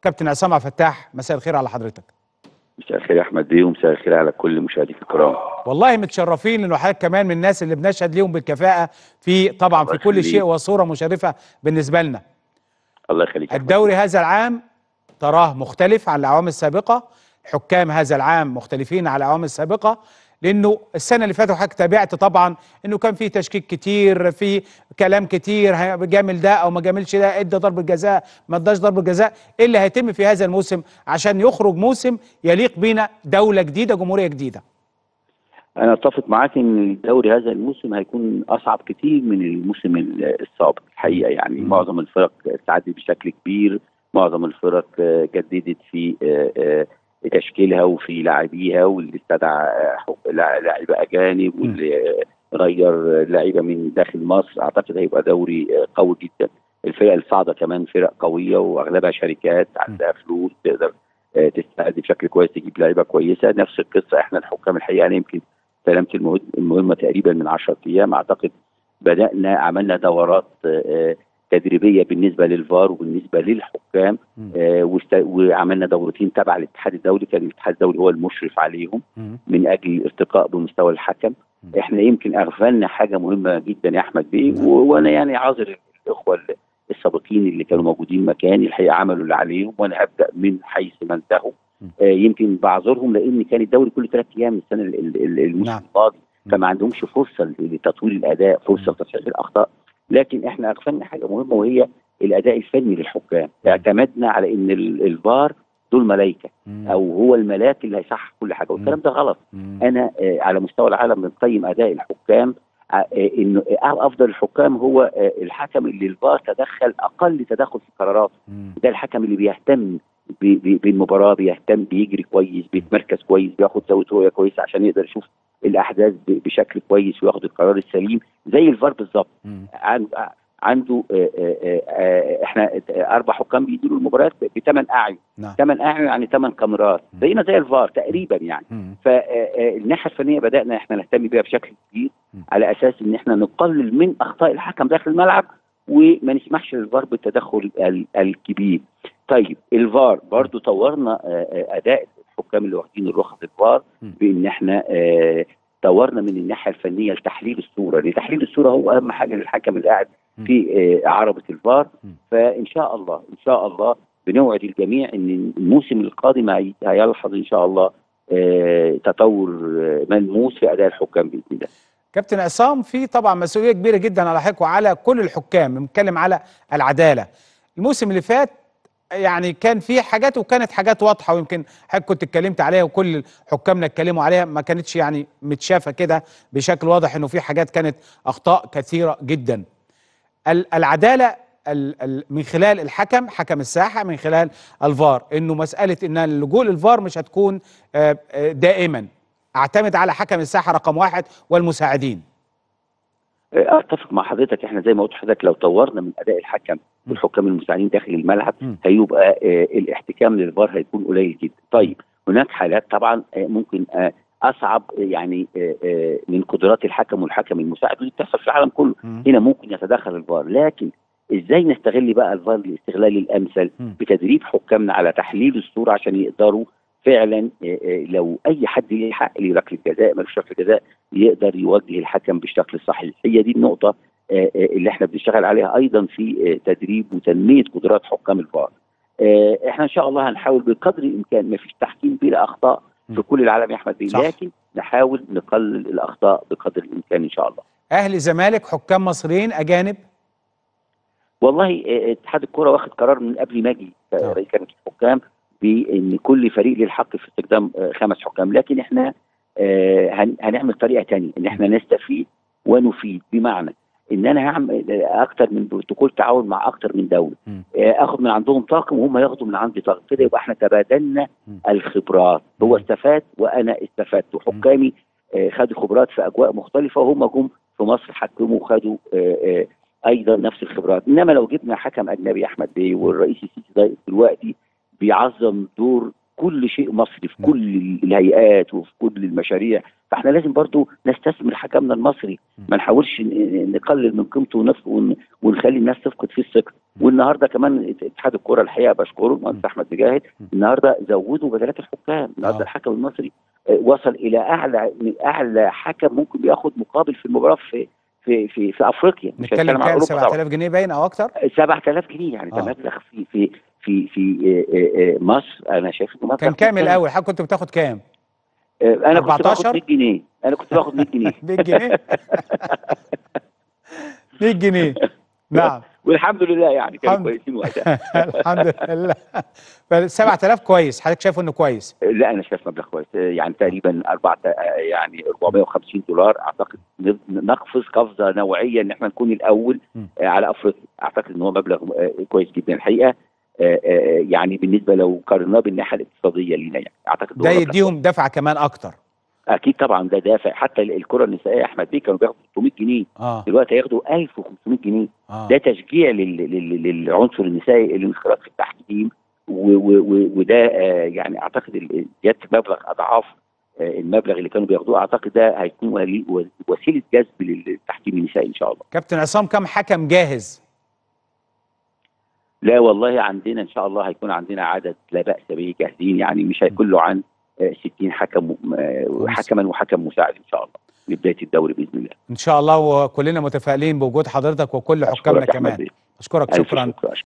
كابتن عصام عبد الفتاح مساء الخير على حضرتك مساء الخير يا احمد بيه ومساء الخير على كل مشاهديك الكرام والله متشرفين انه حضرتك كمان من الناس اللي بنشهد ليهم بالكفاءه في طبعا في الله كل يخليك. شيء وصوره مشرفه بالنسبه لنا الله يخليك يا أحمد. الدوري هذا العام تراه مختلف عن الاعوام السابقه حكام هذا العام مختلفين عن الاعوام السابقه لانه السنه اللي فاتت حضرتك تابعت طبعا انه كان في تشكيك كتير في كلام كتير ه- جامل ده او ما جاملش ده ادى ضربه جزاء ما اداش ضربه جزاء ايه اللي هيتم في هذا الموسم عشان يخرج موسم يليق بينا دوله جديده جمهوريه جديده انا اتفق معاك ان الدوري هذا الموسم هيكون اصعب كتير من الموسم ال- السابق الحقيقه يعني مم. معظم الفرق تعدي بشكل كبير معظم الفرق آه، جددت في آه، آه، تشكيلها وفي لاعبيها واللي استدعى آه، حق- لا- لاعيبه اجانب واللي آه، غير لعيبه من داخل مصر اعتقد هيبقى دوري آه، قوي جدا الفرق الصاعده كمان فرق قويه واغلبها شركات عندها فلوس تقدر آه، تستعد بشكل كويس تجيب لعيبه كويسه نفس القصه احنا الحكام الحقيقه انا يمكن استلمت المهد- المهمه تقريبا من 10 ايام اعتقد بدانا عملنا دورات آه، آه، تدريبيه بالنسبه للفار وبالنسبه للحكام مم. آه، واست- وعملنا دورتين تبع الاتحاد الدولي كان الاتحاد الدولي هو المشرف عليهم مم. من اجل الارتقاء بمستوى الحكم مم. احنا يمكن اغفلنا حاجه مهمه جدا يا احمد بيه نعم. و- وانا يعني عاذر الاخوه ال- السابقين اللي كانوا موجودين مكاني الحقيقه عملوا اللي عليهم وانا هبدا من حيث ما انتهوا مم. آه يمكن بعذرهم لان كان الدوري كل ثلاث ايام السنه ال- ال- ال- الموسم نعم. الماضي مم. فما عندهمش فرصه لتطوير الاداء فرصه لتصحيح الاخطاء لكن احنا اغفلنا حاجه مهمه وهي الاداء الفني للحكام اعتمدنا على ان ال- الفار دول ملائكه مم. او هو الملاك اللي هيصحح كل حاجه والكلام ده غلط مم. انا آه، على مستوى العالم بنقيم اداء الحكام آه، آه، انه آه، افضل الحكام هو آه، الحكم اللي الفار تدخل اقل تدخل في القرارات مم. ده الحكم اللي بيهتم ب- ب- بالمباراه بيهتم بيجري كويس بيتمركز كويس بياخد زاويه رؤيه كويسه عشان يقدر يشوف الاحداث ب- بشكل كويس وياخد القرار السليم زي الفار بالظبط مم. عن- عنده آه، آه، آه، آه، احنا اربع حكام بيديروا المباريات بثمان اعين نعم ثمان اعين يعني ثمان كاميرات مم. زينا زي الفار تقريبا يعني مم. فالناحيه الفنيه بدانا احنا نهتم بيها بشكل كبير م. على اساس ان احنا نقلل من اخطاء الحكم داخل الملعب وما نسمحش للفار بالتدخل ال- الكبير. طيب الفار برضو طورنا آه، آه، اداء الحكام اللي واخدين الرخص الفار م. بان احنا آه، طورنا من الناحيه الفنيه لتحليل الصوره، لان تحليل الصوره هو اهم حاجه للحكم اللي قاعد م. في آه، عربه الفار م. فان شاء الله ان شاء الله بنوعد الجميع ان الموسم القادم هي- هيلحظ ان شاء الله آه، تطور آه، ملموس في اداء الحكام باذن الله. كابتن عصام في طبعا مسؤوليه كبيره جدا على حضرتك وعلى كل الحكام بنتكلم على العداله الموسم اللي فات يعني كان في حاجات وكانت حاجات واضحه ويمكن حضرتك كنت اتكلمت عليها وكل حكامنا اتكلموا عليها ما كانتش يعني متشافه كده بشكل واضح انه في حاجات كانت اخطاء كثيره جدا ال- العداله ال- ال- من خلال الحكم حكم الساحه من خلال الفار انه مساله ان اللجوء للفار مش هتكون آه، آه، دائما اعتمد على حكم الساحه رقم واحد والمساعدين آه، اتفق مع حضرتك احنا زي ما قلت لحضرتك لو طورنا من اداء الحكم والحكام المساعدين داخل الملعب م. هيبقى آه، الاحتكام للفار هيكون قليل جدا. طيب هناك حالات طبعا آه، ممكن آه، اصعب آه، يعني آه، آه، من قدرات الحكم والحكم المساعد ودي بتحصل في العالم كله مم. هنا ممكن يتدخل الفار لكن ازاي نستغل بقى الفار الاستغلال الامثل مم. بتدريب حكامنا على تحليل الصوره عشان يقدروا فعلا آه، آه، لو اي حد ليه حق لركله جزاء ملوش ركله جزاء يقدر يوجه الحكم بالشكل الصحيح هي دي النقطه آه، آه، اللي احنا بنشتغل عليها ايضا في آه، تدريب وتنميه قدرات حكام الفار آه، احنا ان شاء الله هنحاول بقدر الامكان ما فيش تحكيم بلا اخطاء في م. كل العالم يا احمد بيه صح. لكن نحاول نقلل الاخطاء بقدر الامكان ان شاء الله اهلي زمالك حكام مصريين اجانب والله آه، اتحاد الكره واخد قرار من قبل ما اجي آه. آه، رئيس لجنه الحكام بان كل فريق له الحق في استخدام آه، خمس حكام لكن احنا آه، هن- هنعمل طريقه تانية ان احنا نستفيد ونفيد بمعنى ان انا هعمل آه، اكتر من بروتوكول تعاون مع اكتر من دوله مم. آه، اخد من عندهم طاقم وهم ياخدوا من عندي طاقم كده يبقى احنا تبادلنا مم. الخبرات هو مم. استفاد وانا استفدت وحكامي آه، خدوا خبرات في اجواء مختلفه وهم جم في مصر حكموا وخدوا آه، آه، ايضا نفس الخبرات انما لو جبنا حكم اجنبي احمد بيه والرئيس السيسي ده دلوقتي بيعظم دور كل شيء مصري في نعم. كل الهيئات وفي كل المشاريع فاحنا لازم برضو نستثمر حكمنا المصري ما نحاولش ن- نقلل من قيمته ونف- ون- ونخلي الناس تفقد فيه الثقه والنهارده كمان اتحاد الكره الحقيقه بشكره المهندس احمد مجاهد النهارده زودوا بدلات الحكام النهارده آه. الحكم المصري آه، وصل الى اعلى من اعلى حكم ممكن بياخد مقابل في المباراه في في في, في افريقيا مش نتكلم هنتكلم عن كام اوروبا طبعا 7000 جنيه باين او اكتر 7000 جنيه يعني ده آه. مبلغ في في في في آه، آه، آه، مصر انا شايف انه مبلغ كان كام ممتاز. الاول حضرتك كنت بتاخد كام آه، انا كنت 14 باخد 100 جنيه انا كنت باخد 100 جنيه 100 جنيه 100 جنيه نعم والحمد لله يعني كانوا الحمد- كويسين وقتها الحمد لله ف 7000 كويس حضرتك شايفه انه كويس لا انا شايف مبلغ كويس يعني تقريبا أربعة يعني 450 دولار اعتقد ن- نقفز قفزه نوعيه ان احنا نكون الاول م. آه، على افريقيا اعتقد ان هو مبلغ آه، كويس جدا الحقيقه آه، آه، يعني بالنسبه لو قارناه بالناحيه الاقتصاديه لينا يعني اعتقد ده هو مبلغ يديهم دفعه كمان اكتر اكيد طبعا ده دافع حتى ال- الكره النسائيه يا احمد بيه كانوا بياخدوا 600 جنيه اه دلوقتي هياخدوا 1500 جنيه اه ده تشجيع لل- لل- للعنصر النسائي الانخراط في التحكيم و- و- و- وده آه، يعني اعتقد ال- زياده المبلغ اضعاف آه، المبلغ اللي كانوا بياخدوه اعتقد ده هيكون ولي- و- وسيله جذب للتحكيم النسائي ان شاء الله. كابتن عصام كم حكم جاهز لا والله عندنا ان شاء الله هيكون عندنا عدد لا باس به جاهزين يعني مش هيكون له عن آه، 60 حكم آه، حكما وحكم مساعد ان شاء الله لبدايه الدوري باذن الله. ان شاء الله وكلنا متفائلين بوجود حضرتك وكل حكامنا أشكرك يا أحمد كمان بيه. اشكرك ألف شكرا شكر.